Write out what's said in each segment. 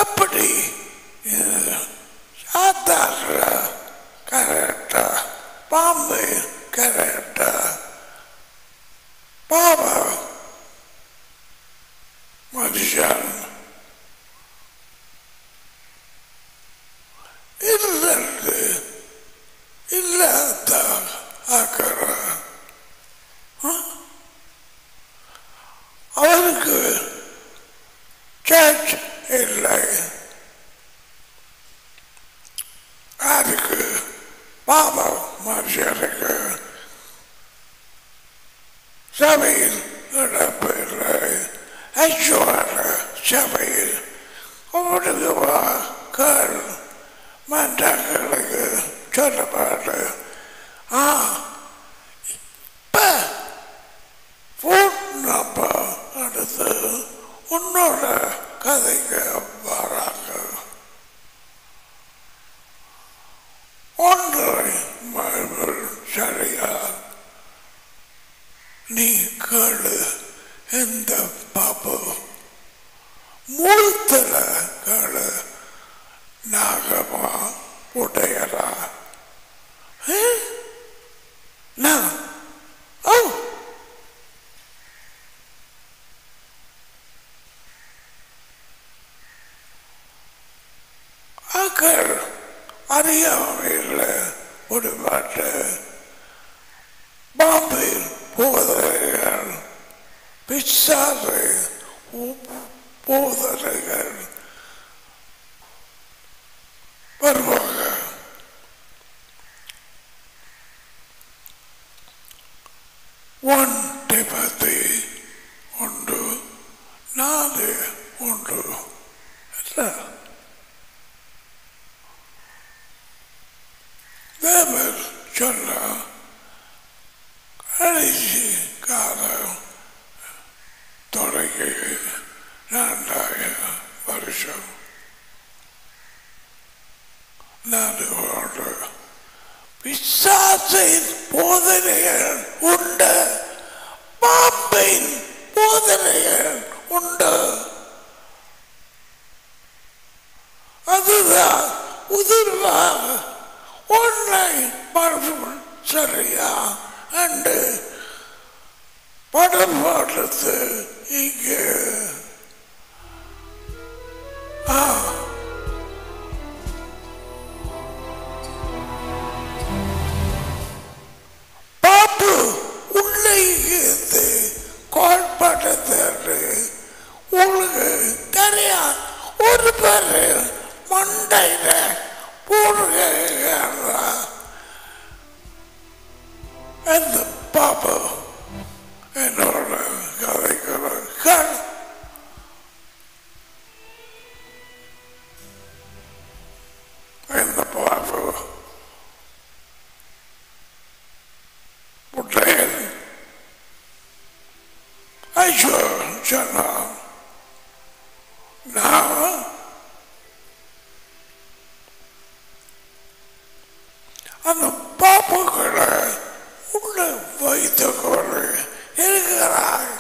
எப்படி இது சாத்தாடுற கரெக்டா பாம்பு கரெக்டா பாபா மனுஷன் இல்லது இல்லாத ஆக்கிற அவனுக்கு சர்ச் இல்லை அதுக்கு பாபா மனுஷனுக்கு சபையில் நடப்பில்லை ஐஸ்வர சபையில் அவனுக்கு வாக்கள் மன்றங்களுக்கு சொல்லப்பாடு ஆ இப்போ ஃபோன் நம்பர் அடுத்து உன்னோட கதைக்கு வராங்க ஒன்றை பைபிள் சரியா நீ கேளு எந்த பாப்பு மூத்தல கேளு நாகமா உடையரா ஏ? நான் ஓ அக்கர் அறியாமையில் ஒரு பாட்டு பாம்பையில் போதனைகள் பிச்சாறு போதனைகள் வருவாங்க ஒன் டிபத்தி ஒன்று நாலு ஒன்று இல்லை தேவர் சொன்ன கடைசி காலம் தொடங்கி ரெண்டாயிரம் வருஷம் நாடு கொண்டு பிசாசின் போதனைகள் உண்டு பாம்பின் போதனைகள் உண்டு அதுதான் உதிர்வாக ஒன்றை மறுபடியும் சரியா அண்டு படம் பாடுறது இங்கே ஆ பாப்பு உள்ளே இருந்து கால் பண்ணது உங்களுக்கு தெரியாது ஒரு பேர் மண்டையில போடுங்க அந்த பாப்பு என்னோட கதைக்கிற கண் இந்த பாப்பு முட்டையில் ஐயோ சொன்னான் நான் அந்த பாப்புகளை உள்ள வைத்துக்கொண்டு இருக்கிறாய்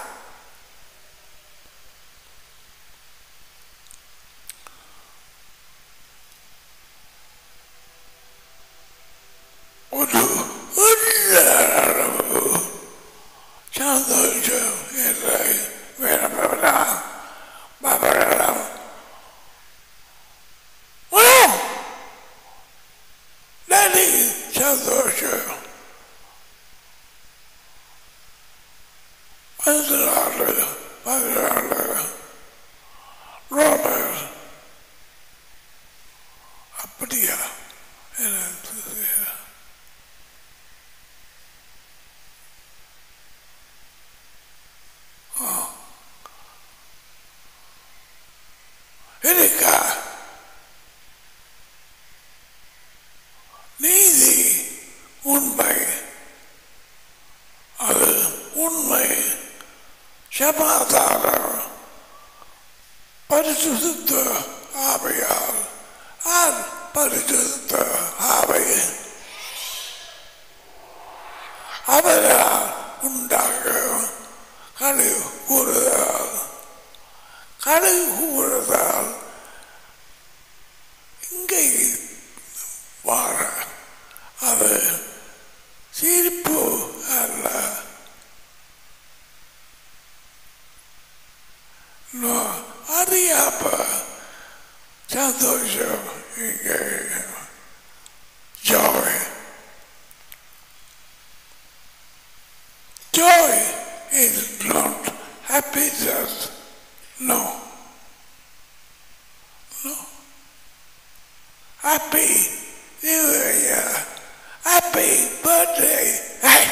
ஒரு உள்ள அளவு சந்தோஷம் இல்லை வேணப்படலாம் பகலாம் டாடி சந்தோஷம் பதினாலு பதினாலு ரோமர் அப்படியா எனக்கு தெரியாது. இருக்கா நீதி உண்மை அது உண்மை சமாதானம் பரிசுத்த ஆவையால் ஆர் பரிசுத்த ஆவை அவரால் உண்டாக கழு கூறுதல் கழு கூறுதல் சந்தோஷம் இங்கே joy. Joy is not happiness. No. No. Happy New Year. Happy birthday. Hey.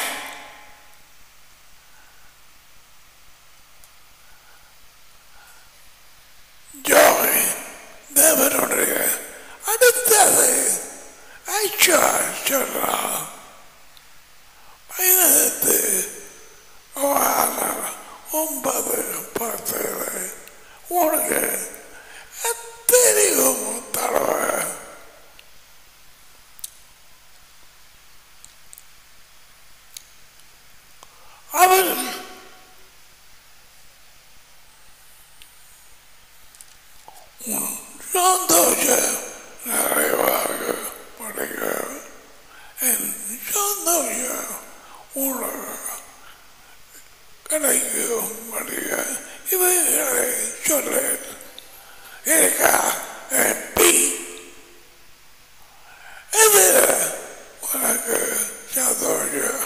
Joy. தேவனுடைய அடுத்தது ஐயா சொல்றா பதினெட்டு வாரம் ஒன்பது பத்து உனக்கு தெரியும் தடவை அவன் சந்தோஷம் நிறைவாக படைக்க என் சந்தோஷம் உனக்கு கிடைக்கும் படிக்க இவைகளை சொல்ல இருக்கா பி இது உனக்கு சந்தோஷம்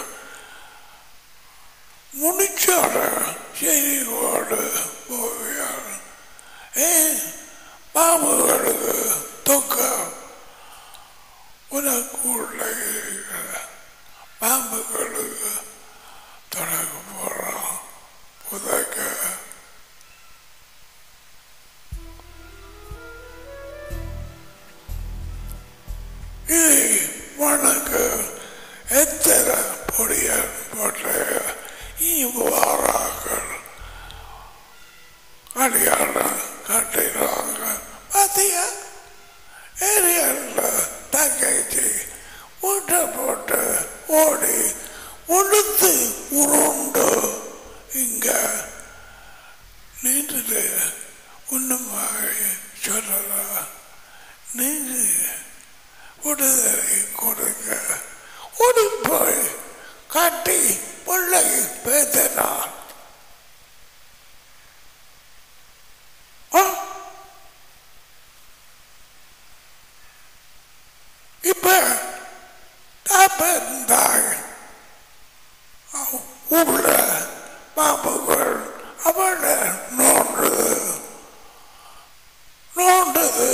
முடிச்சோட செய்தியோடு போகிறார் ஏன் பாம்புகளுக்கு துக்கம் உனக்குள்ள இருக்கிற பாம்புகளுக்கு தொடக்க போகிறோம் புதக்க இது உனக்கு எத்தனை பொடியல் போட்ட இவ்வாறாக்கள் அடியாளம் கட்டிடுறாங்க பார்த்தியா ஏரியாவில் தங்கச்சி ஊட்ட போட்டு ஓடி உளுத்து உருண்டு இங்க நின்றுட்டு ஒன்றுமாக சொல்லலாம் நீங்க விடுதலை கொடுங்க ஓடி போய் காட்டி பிள்ளை பேசினான் இப்ப தாப்பந்தாய் உள்ள பாம்புகள் அவள நோண்டுது நோண்டது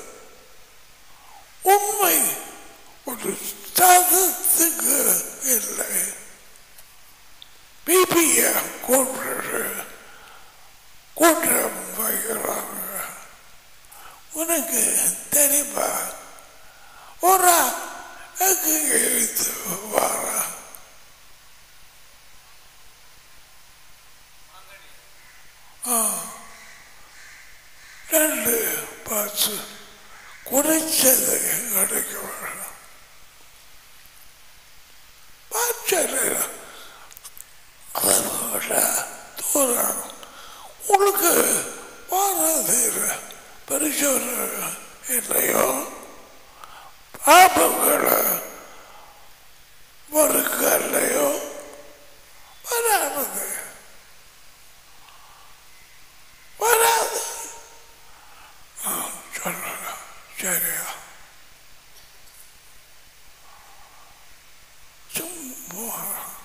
உண்மை ஒரு சாதத்துக்கு இல்லை பிபிய கூப்பிட்டு கூட்டம் வைக்கிறாங்க உனக்கு தெரியுமா ஒரு அங்கு எழுத்து வர ரெண்டு பஸ் குறைச்சது கிடைக்க வேணும் பச்சை அதோட தூரம் உனக்கு வாரது பெருசோர் இல்லையோ பாபங்களை மறுக்கலையோ வராது வராது சொல்லுங்க சரியா சும்மா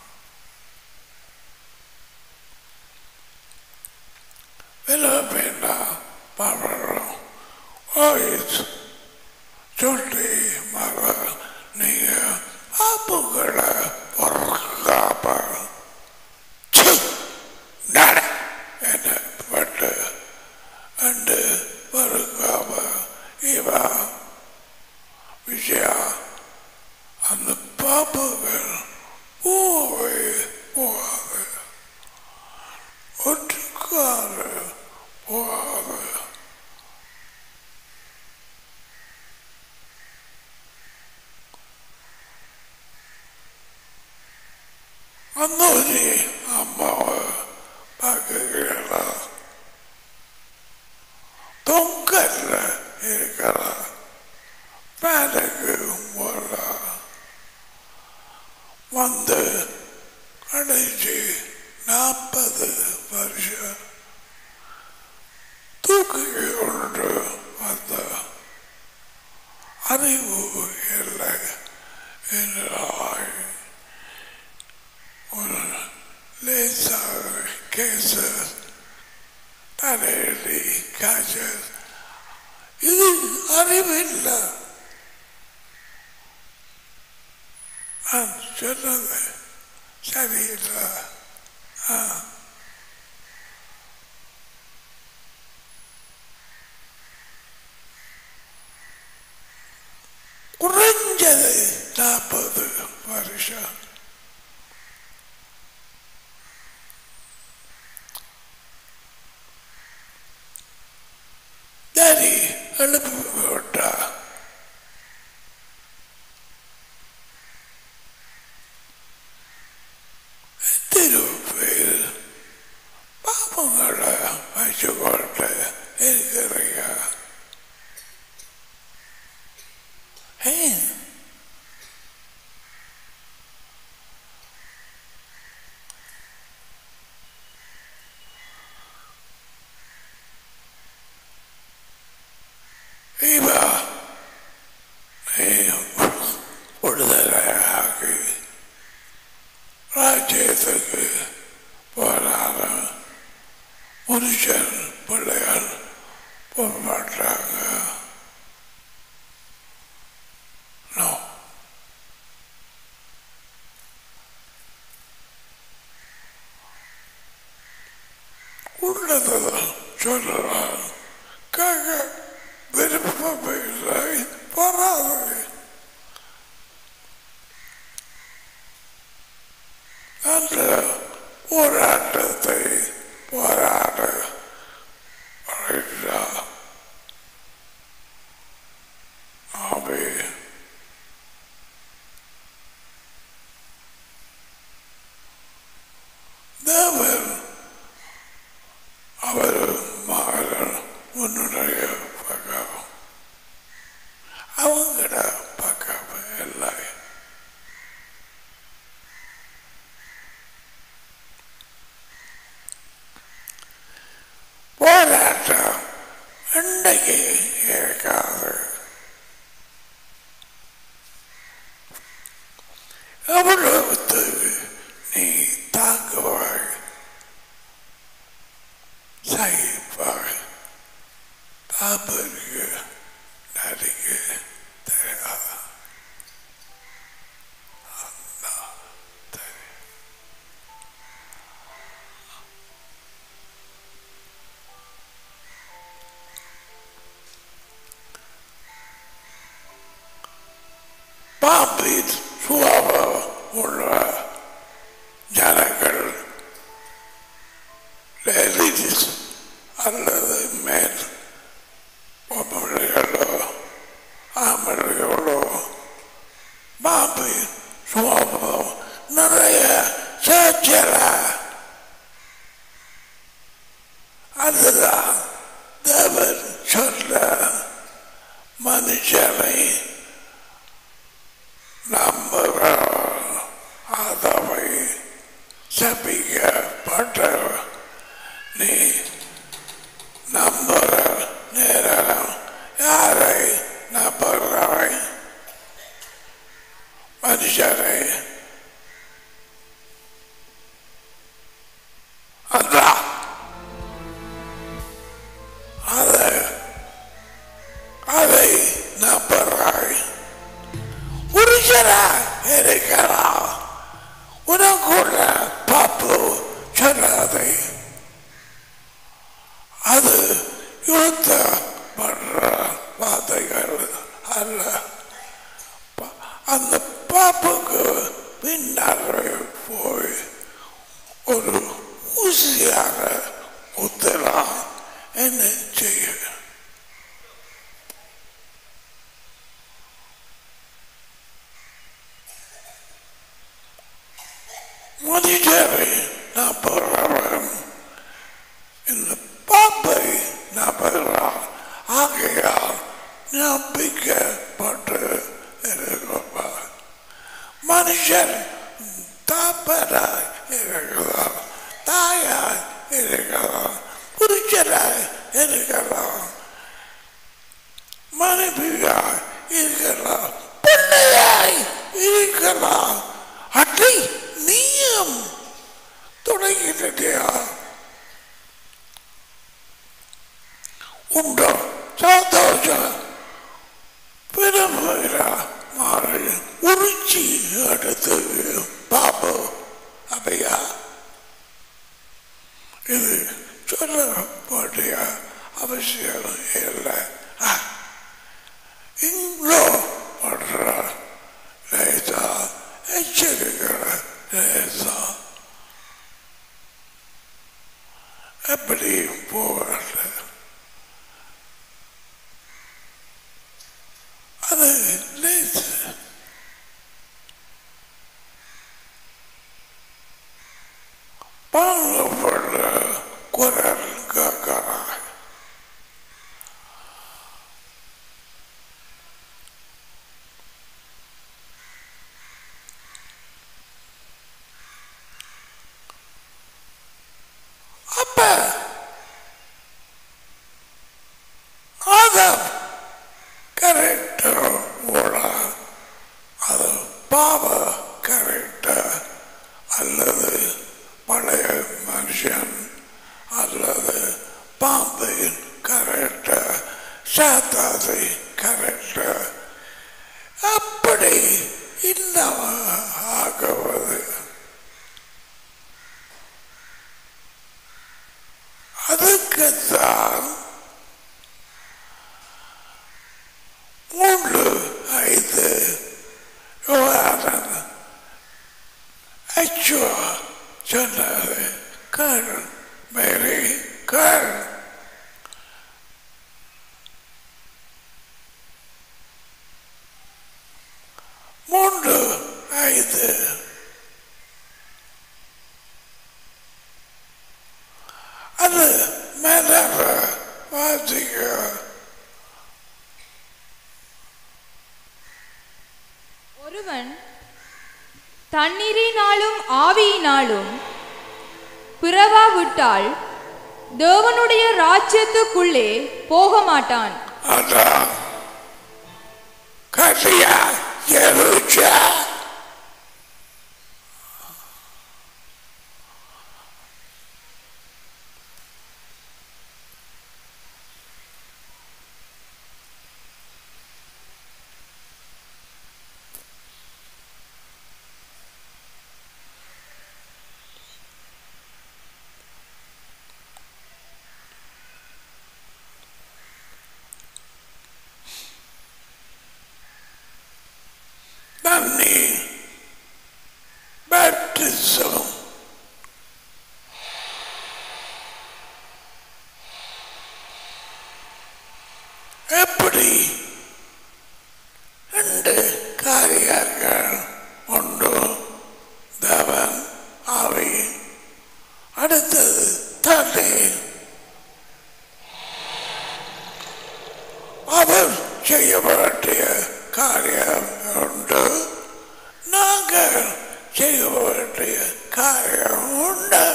விலபின்னா பாடுறோம் ஓய்ஸ் சொல்லி மக நீங்க பாப்புகளை பொறுக்காம நட என்ன பட்டு அண்டு பொறுக்காம இவா விஷயா அந்த பாப்புகள் போவே போகாது ஒற்றுக்காரு போகாது அந்தோஜி அம்மாவை பார்க்கிறீங்களா தொங்கல்ல இருக்கிறா வேலைக்கு போறா வந்து கடைசி நாற்பது வருஷம் தூக்கி கொண்டு வந்த அறிவு இல்லை என்றாய் ஒரு லேசாக கேச தலையடி காய்ச்சல் இது அறிவு இல்லை நான் சொன்னது சரியில்லை ஆ குறைஞ்சது நாற்பது வருஷம் சரி எழுப்பி விட்டா திருப்பேர் பாப்பங்களை வச்சுக்கொண்டு இருக்கிறீங்க ஏன் இவா நீ விடுதலையாகி ராஜ்யத்துக்கு போராட புருஷன் பிள்ளைகள் போராட்டாங்க நோ உள்ளதை சொல்றான் கேட்க விருப்பமில்லை வராது அந்த போராட்டத்தை போராட அழைத்தார் ஆமே தேவன் அவர் மகன் உன்னுடைய பக்கம் அவங்கள பக்கம் இல்லை போராட்டம் இன்றைக்கு இருக்காது எவ்வளவுக்கு நீ தாங்குவாய் சகிப்பாய் தாபருக்கு நடிக்க தெரியாத பாம்பின் சுவாபம் உள்ள ஜனங்கள் லேடிஸ் அல்லது மேல் பொம்மர்களோ ஆம்பளைகளோ பாம்பின் சுவாபம் நிறைய சேர்ச்சல அதுதான் தேவன் சொல்ல மனுஷனை நம்புகிறார் அதவை சபிக்கப்பட்ட நீ நம்புற நேரம் யாரை நம்புகிறாய் மனுஷனை அதான் அதை அதை நம்புகிறாய் புருஷனா இருக்கிறான் உனக்குள்ள பாப்பு சொல்லாதை அது யுத்த பண்ற வார்த்தைகள் அல்ல ப- அந்த பாப்புக்கு பின்னாலே போய் ஒரு ஊசியாக குத்தலாம் என்ன செய்ய மனிதரை நம்புகிறவன் இந்த பாப்பை நம்புகிறான் ஆகையால் நம்பிக்கப்பட்டு இருக்கிறார் மனுஷன் தாப்பராய் இருக்கிறார் தாயாய் இருக்கிறார் புரிச்சராய் இருக்கிறார் மனைவியாய் இருக்கலாம் பிள்ளையாய் இருக்கலாம் அட்டை நீயும் தொடங்கிட்டியா உண்டோ சந்தோஷம் பிறமரா மாறி உரிச்சி எடுத்து பாபு அவையா இது சொல்ல வேண்டிய அவசியம் இல்லை இவ்வளோ படுற லேசா எச்சரிக்கிற லேசா எப்படி போகிறது அது லேசு பாவப்படுற குரல் கேட்கிறாய் அப்ப ஆதாம் கரெக்டா ஓட அது பாவ கரெக்டா அல்லது பழைய மனுஷன் அல்லது பாம்பு கரெக்டா சாத்தாது கரெக்டா அப்படி இன்னும் ஆகுவது அதுக்குத்தான் மூன்று ஐந்து யோகானன் அச்சோ சொன்னது கேள் மேரி கேள் மூன்று ஐந்து அது மேல வாசிக்க ஒருவன் தண்ணீரினாலும் ஆவியினாலும் பிறவாவிட்டால் தேவனுடைய ராஜ்யத்துக்குள்ளே போக மாட்டான் அதான் கசியா எருச்சா நன்னி பேப்டிசம் எப்படி ரெண்டு காரியங்கள் உண்டு தேவன் ஆவி அடுத்தது தண்ணி அவர் செய்ய வேண்டிய காரியம் உண்டு நாங்கள் செய்ய வேண்டிய காரியம் உண்டு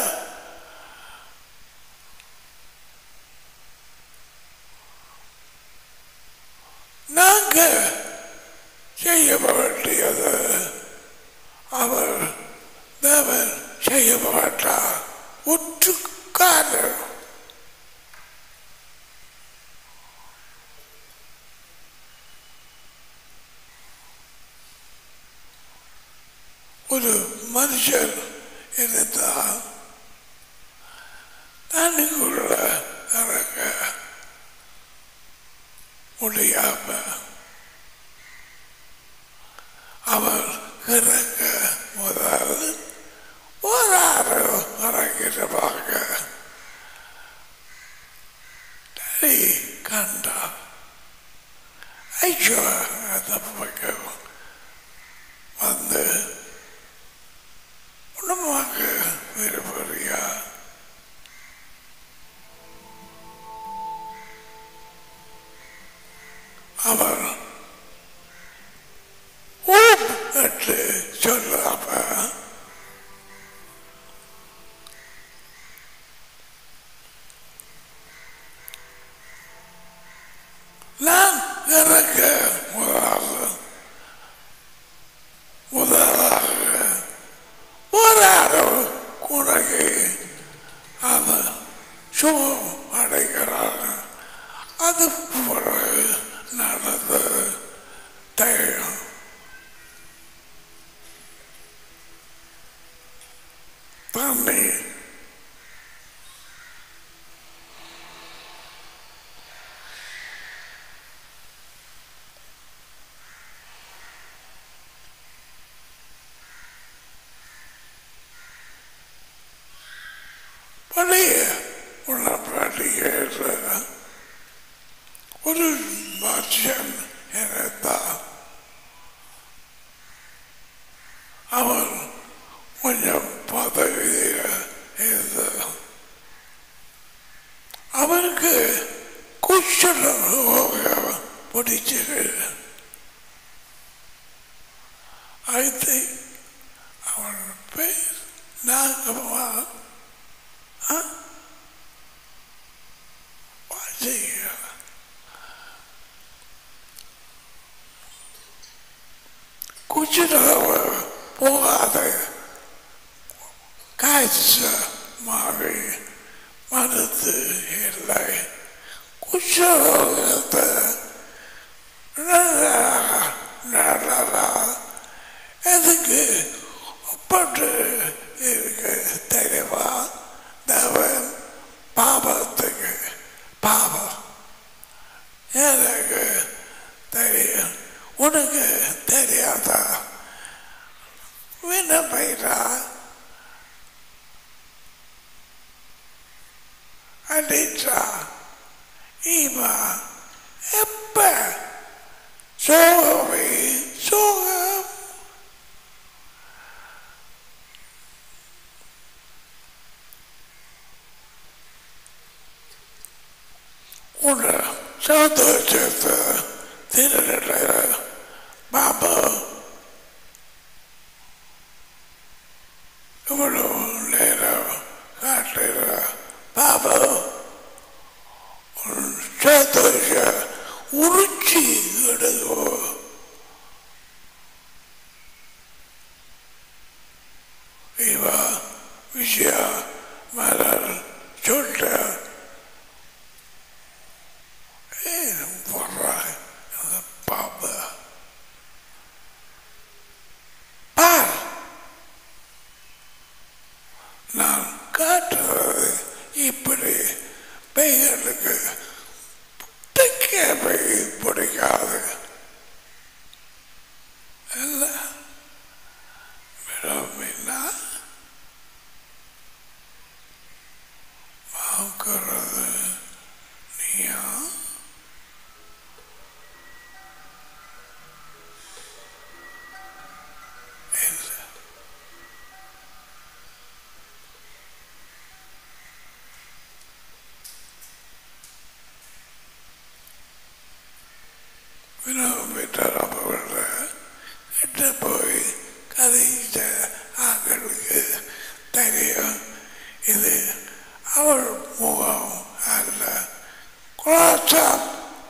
நாங்கள் செய்ய வேண்டியது அவர் தேவன் செய்ய மாட்டார் உற்றுக்காரர் ஒரு மனுஷன் இருந்தால் தண்ணிக்குள்ள இறங்க முடியாம அவர் இறங்க முதல் போராறு இறங்கிடுவாங்க டேடி கண்டா ஐயோ அந்த பக்கம் வந்து உணவாக விரும்புறியா அவர் ஓம் என்று சொல்லாம நான் எனக்கு முதலாக முதலாக ஒரு குறைக்கு அது சுகம் அடைகிறார் அது பிறகு நடந்த தைரியம் தண்ணி பழைய உடன்படிக்கையில் ஒரு மனுஷன் இருந்தான் அவன் கொஞ்சம் பதவியில் இருந்த அவனுக்கு குஷ்டம் பிடிச்சது I think அவன் பேர் நாகமா வாசிக்க குச்சிடாம போகாத காய்ச்ச மாறி மனது இல்லை குச்சரோகத்தை எதுக்கு பட்டு இருக்கு தெரியுமா தேவன் பாபத்துக்கு பாபம் எனக்கு தெரியும் உனக்கு தெரியாதா விண்ணப்பைரா அடிச்சா இவா எப்ப சோகமே சோகம் உன்னை சந்தோஷத்தை திருட பாபா இவ்வளவு நேரம் காட்டுற பாபா உன் சந்தோஷ உருச்சி எடுக்கும் இவ விஷயா மலர் சொல்ற ஏன் போடுறாய் அந்த பாபா பார் நான் காட்டுறது இப்படி பெய்களுக்கு பிடிக்கவே பிடிக்காது அல்ல விடமின்னா வாங்கிறது நீயா இல்லை வினோமிட்டார் அப்பவர்கள கிட்ட போய் கதைச்ச ஆக்களுக்கு தெரியும் இது அவள் முகம் அல்ல குலாச்சாம்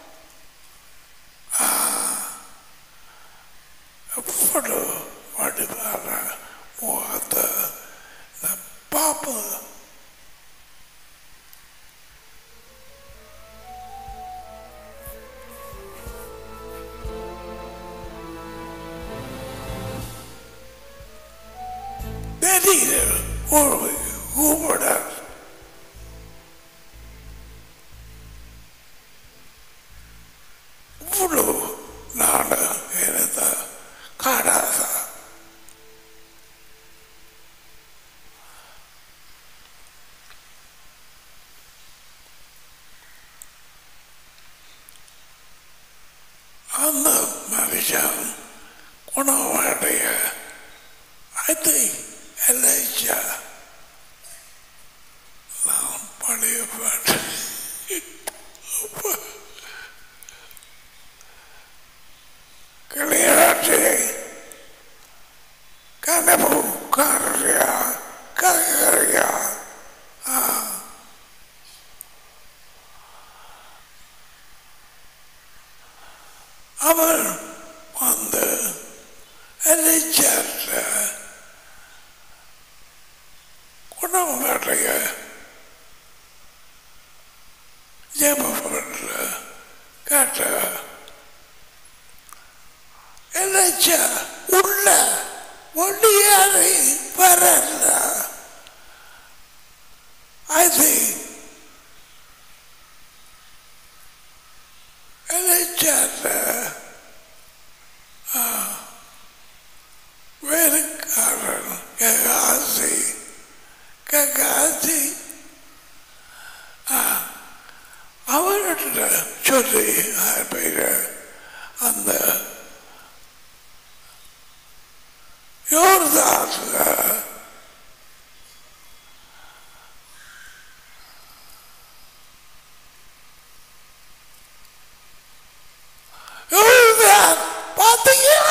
எவ்வளவு வடிவான முகத்தை இந்த பாப்பா தெரியல ஒரு கூப்பிட இவ்வளவு நாட இருந்த காடாத அந்த மனுஷன் குணமடைய I think Elijah நாம் பழைய பாட்டு கிளியாட்சி கனவு காரியா ககரியா அவர் வந்து எலிச்சார்ட்ட குணவடைய ஜெபப்படுற கேட்ட எலிச்சா உள்ள ஒளியாரை வரல அது எலிச்சார்ட்ட வேலைக்காரன் ககாசி ககாசி அவர்கிட்ட சொல்லி பேர அந்த யோர்தான்ல யோர்தான் பார்த்தீங்களா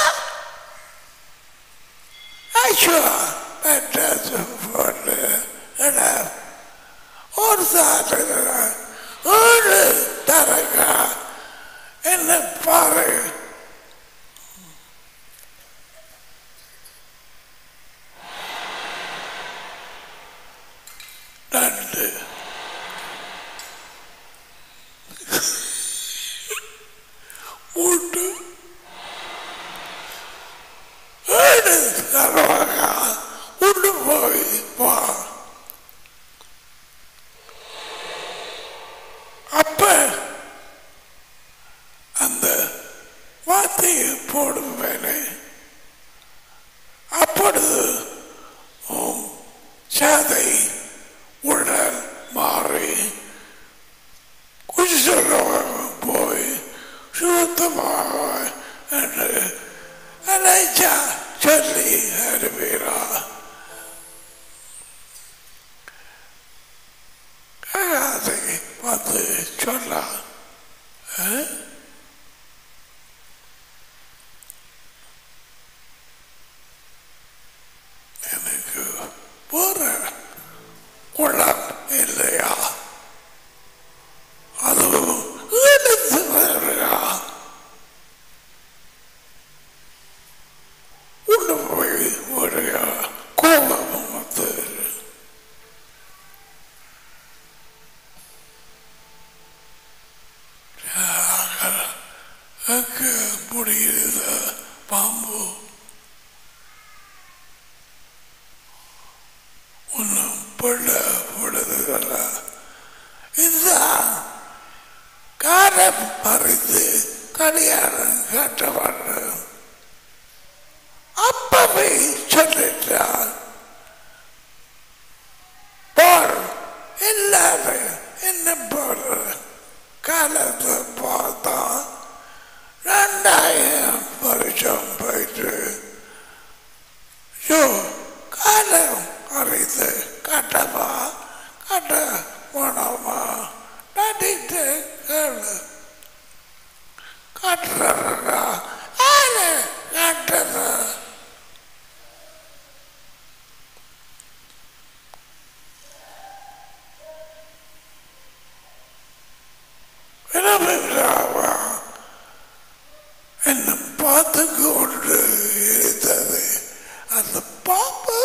ஐயோ பெற்றது போட்டு ஒரு சாட்டுல ஏழு தரங்க என்ன பாரு நண்டு மூன்று ஏழு தருவாங்க உண்டு போய் வா அப்ப அந்த வார்த்தையை போடும் வேலை அப்பொழுது உம் சாதை உடல் மாறி குஜராக போய் சுத்தமாக என்று அழைச்சா சொல்லி அனுப்பினா அதை வந்து சொல்ல எனக்கு போற குளம் இல்லையா அதுவும் இழுத்து வரலையா உள்ள போய் ஒரு கோபம் வந்து அங்க முடியுது பாம்பு ஒன்றும் பிள்ள விடுதல இதுதான் காரம் பறித்து கல்யாணம் கட்டப்படுற அப்பவே சொல்லிட்டார் போர் எல்லாரும் என்ன போற காலத்தை பார்த்தா ரெண்டாயிரம் வருஷம் போயிட்டு யோ காலம் அறிந்து கட்டவா கட்ட போனோமா நடிட்டு கேளு கட்டுறா ஆளு கட்டுற வினவிழாவா என்ன பார்த்து கொண்டு இருந்தது அந்த பாம்பு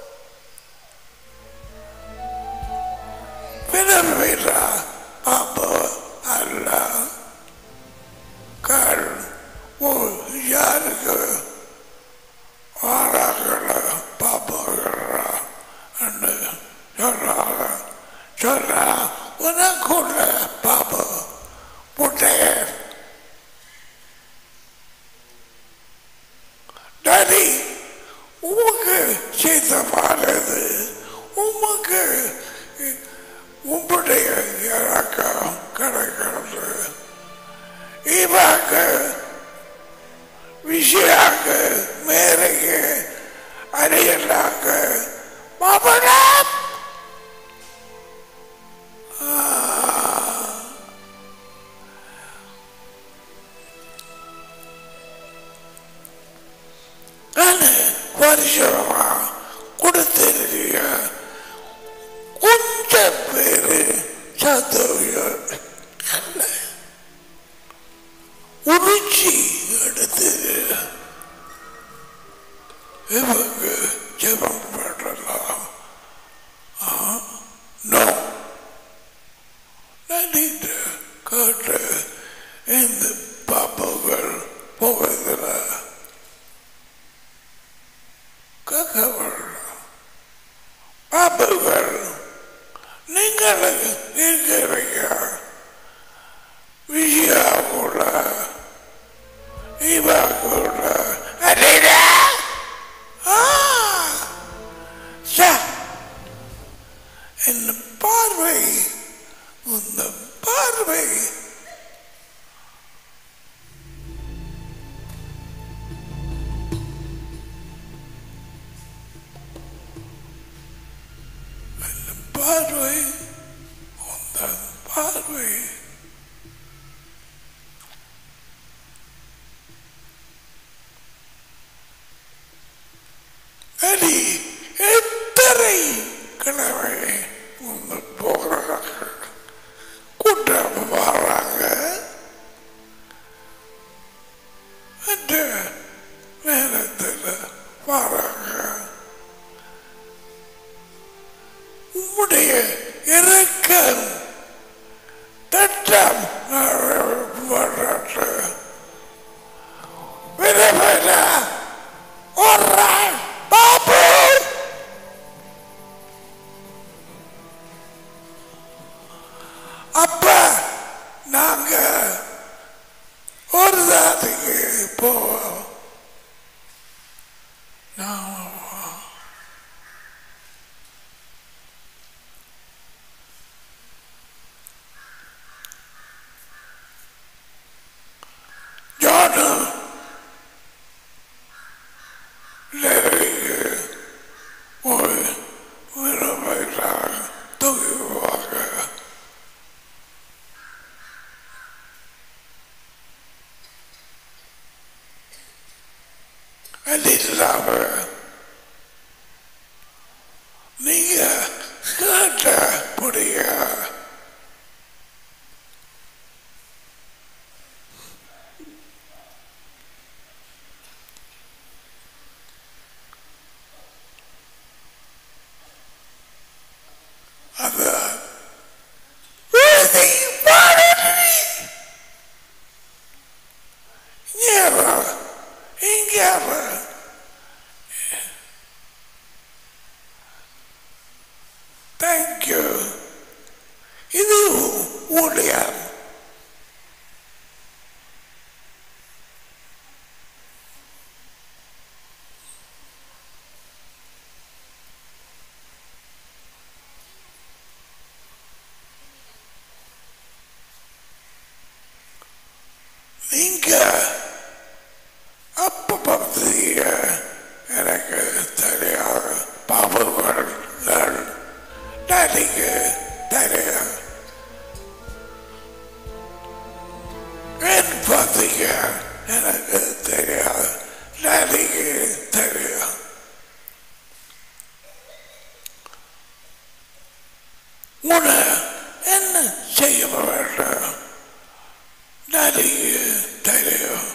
வினவிழா பாம்பு அல்ல கல் ஓ யாருக்கு வாராங்கள பாம்புகளா என்று சொல்றாங்க சொல்றா உனக்குள்ள பாம்பு முட்டையர் டாடி உமக்கு சித்தமானது உமக்கு உம்முடைய இறக்கம் கிடைக்கிறது இவாக்கு விஷயாக்க மேரைக்கு அறியலாக்க மாமனா நான் வருஷமா கொடுத்திருக்க கொஞ்சம் பேரு சந்தோஷம் அல்ல உருச்சி இவங்க ஜெபம் பண்ணலாம் நோ நடிட்டு கேட்டு இந்த பாப்புகள் போவதில் கேட்கவர் பாப்புகள் நீங்கள் இருக்கிறீங்க விஷயா கூட இவா கூட அடேடா ஆ சா என் பார்வை உந்த பார்வை என் பார்வை உந்த பார்வை அடி எத்தனை கிழமை உங்க போகிறார்கள் கூட்டம் வராங்க அந்த நேரத்தில் வராங்க உம்முடைய இறக்கம் தட்டம் வராட்டு விரவல ஒரு பாபு அப்ப நாங்க ஒரு தாத்துக்கு போவோம் நான் ஜானு லேரிக்கு ஒரு விரவைகளாக தூக்குவாங்க அது இல்லாம நீங்க கேட்ட முடிய அந்த வேதி பாடலி நேரா இங்கே தேங்க்யூ இது ஊழியர் நீங்க அப்ப பார்த்தீங்க எனக்கு தெரியாது பாபுகள் டாடிக்கு தெரியாது என் பார்த்தீங்க எனக்கு தெரியாது டாடிக்கு தெரியாது உன என்ன செய்ய வேண்டும் டாடிக்கு தெரியும்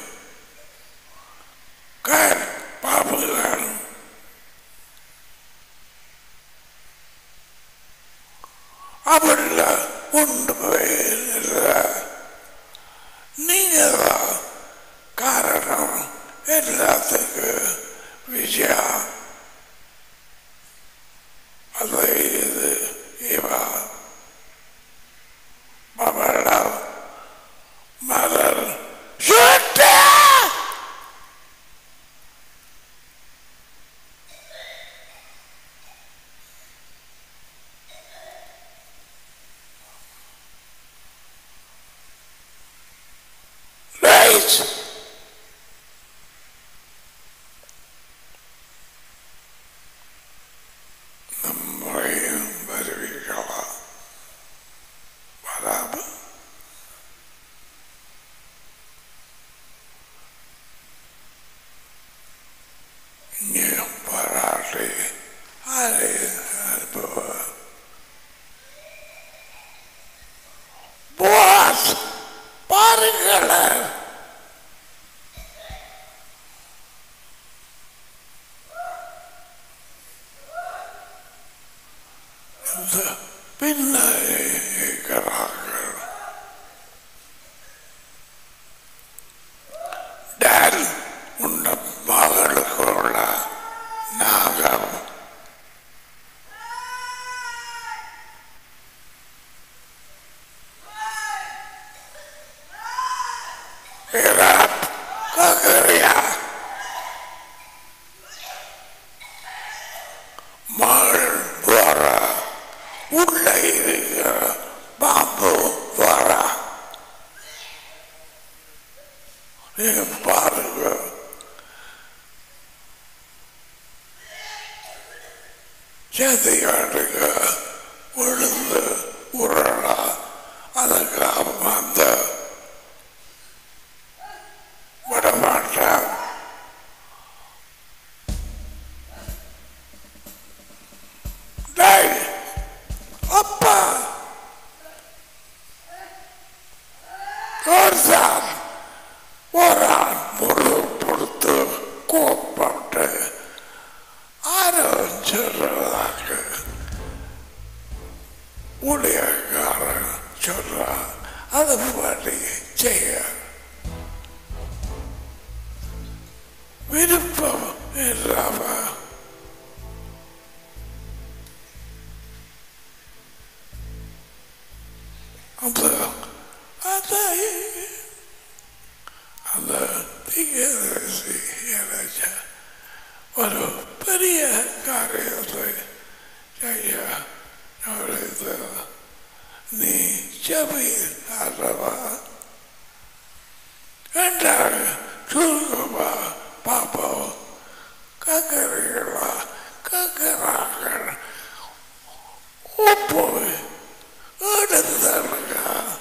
கார் பாபுகள் அவள ஒன்றுமே இல்லை நீங்க தான் காரணம் எல்லாத்துக்கு விஷயா அது இது இவா மகள மலர் சுட்டா Right. நம்மையும் வருவீர்களா வராமல் இங்கே வராது அதை அனுப்புவார் போஸ் பாருங்களேன் அந்த பின்னாடி இருக்கிறார்கள் டால் உண்ட மகளுக்கு உள்ள நாகம் இராப் ககரியா மகள் வர உள்ள இருக்கிற பாம்பு வர நீங்க பாருங்க சேதிகாட்டுங்க விழுந்து உருளா அதுக்கு அந்த விடமாட்டான் டேய் அப்பா ஒருத்தான் ஒரு ஆள் முழு பொறுத்து கோப்பட்டு ஆரம்பிச்சிடுறதாக ஊழியக்காரன் சொல்றான் அது படி செய்ய விருப்பம் இல்லாம அந்த அந்த அந்த தீயரசி இறைச்ச ஒரு பெரிய காரியத்தை செய்ய நுழைந்து நீ செவி அல்லவா என்றால் சுருக்கமா பாப்போம் கேட்கிறீங்களா கேட்கிறார்கள் உப்பு எடுத்துதானுங்க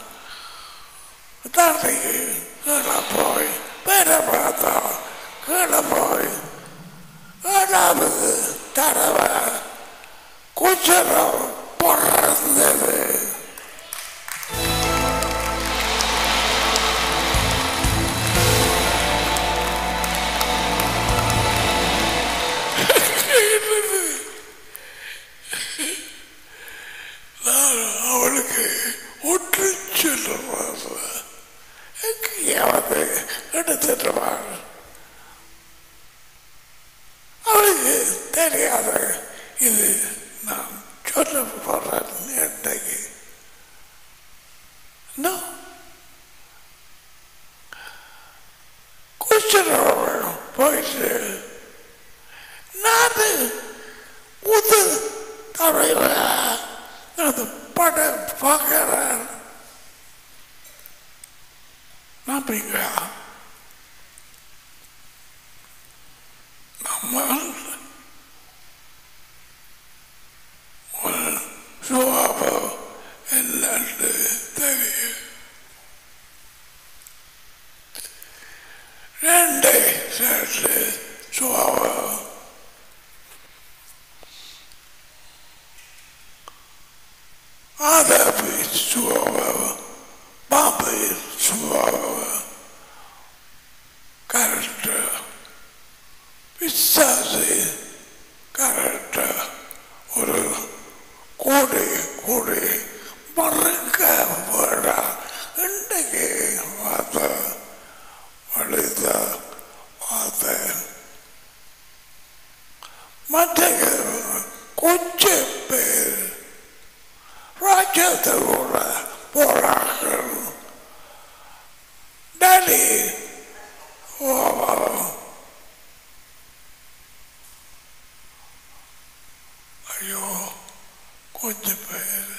தண்ணிக்கு கீழே போய் பெற பார்த்தா கீழே போய் ஏழாவது தடவை குச்சரம் பிறந்தது நான் அவளுக்கு ஒன்று சொல்லுவாங்க எங்கேயாவது எடுத்துட்டுவாங்க அவளுக்கு தெரியாத இது நான் சொல்ல போறேன் என்னைக்கு No. குச்சரவன் போயிட்டு நான் முது தலைவன் அந்த படம் பார்க்கிறேன் நம்பிங்க நம்ம ஒரு சுவாபம் என்னன்னு தெரியும் ரெண்டே சேர்த்து சுவாபம் ஆதாபி சுவாபம் பாம்பை சுவாபம் கரெக்டு விசாசி கரெக்டு ஒரு கோடி கோடி மறக்க வேடா இன்றைக்கு பார்த்த வழித பார்த்தேன் மற்ற கொஞ்சம் பேர் ராஜ்யத்தோட போறார்கள் டெல்லி ஐயோ கொஞ்சம் பேர்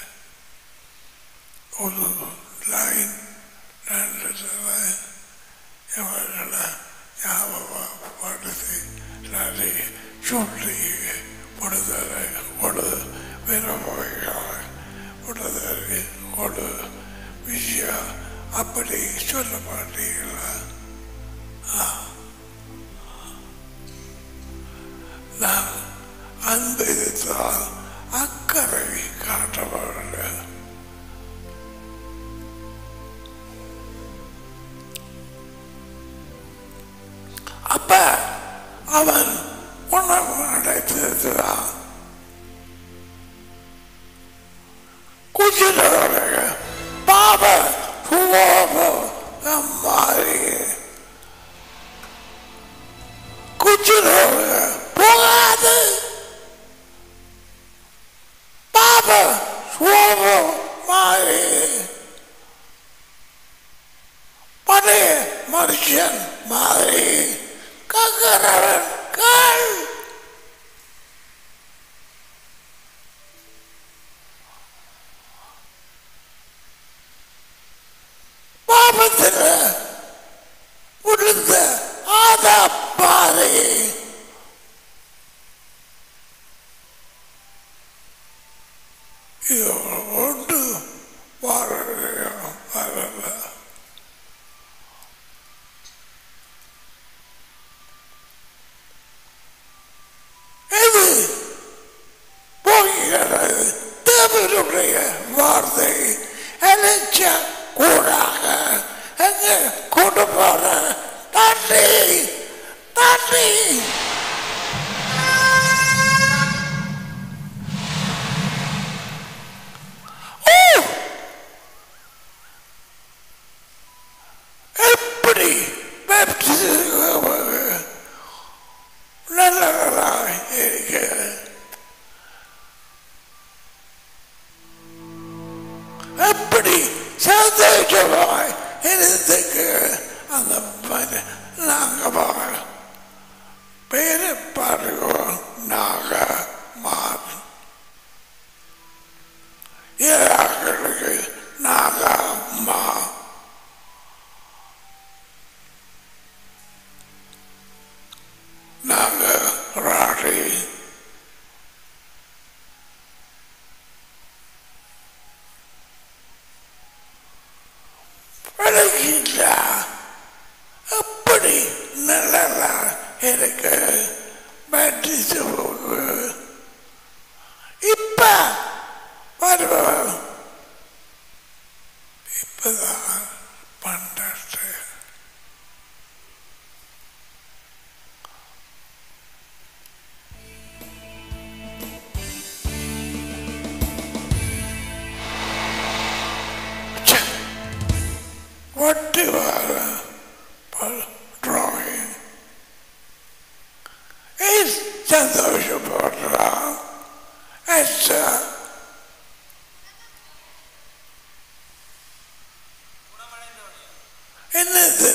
ஒரு லைன் ரெண்டு லைன் இவர்களை ஞாபகப்படுத்தி நிறைய சொல்லி விடுதலை ஒரு விரும்புகிறார் விடுதலை ஒரு விஷயம் அப்படி சொல்ல மாட்டீங்களா ஆ. நான் அந்த இதுதான் அக்கறை காட்டப்படல அப்ப அவன் உணவு அடைத்திருக்கிறான் குஜிலோட பாப சுவோப மாறி குஜிலோட போகாது பாப சுவோப மாறி பழைய மனுஷன் மாறி கக்கிறவன் கால் பாபத்தில் விழுந்த ஆதா பாறை இது ஒன்று வரல வரல இது போகிறது தேவனுடைய வார்த்தை அழைச்ச கூடாக எங்க கொண்டு போற நன்றி நன்றி ஓ! எப்படி baptism நல்லதாக இருக்கிறது எப்படி சந்தோஷமாய் இருந்துக்கு அந்த மன நாங்கமாக பேரை பாருங்க நாக மான் ஏழாக்களுக்கு நாக மா நாங்க ராணி விளக்கிட்டா அப்படி நல்லதா இருக்கு பேட்டிசமுக்கு இப்ப வருவோம் இப்பதான் பன்னெண்டு ச்சே. வட்டி வர drawing is சந்தோஷப்படுறான் அச்சா என்னது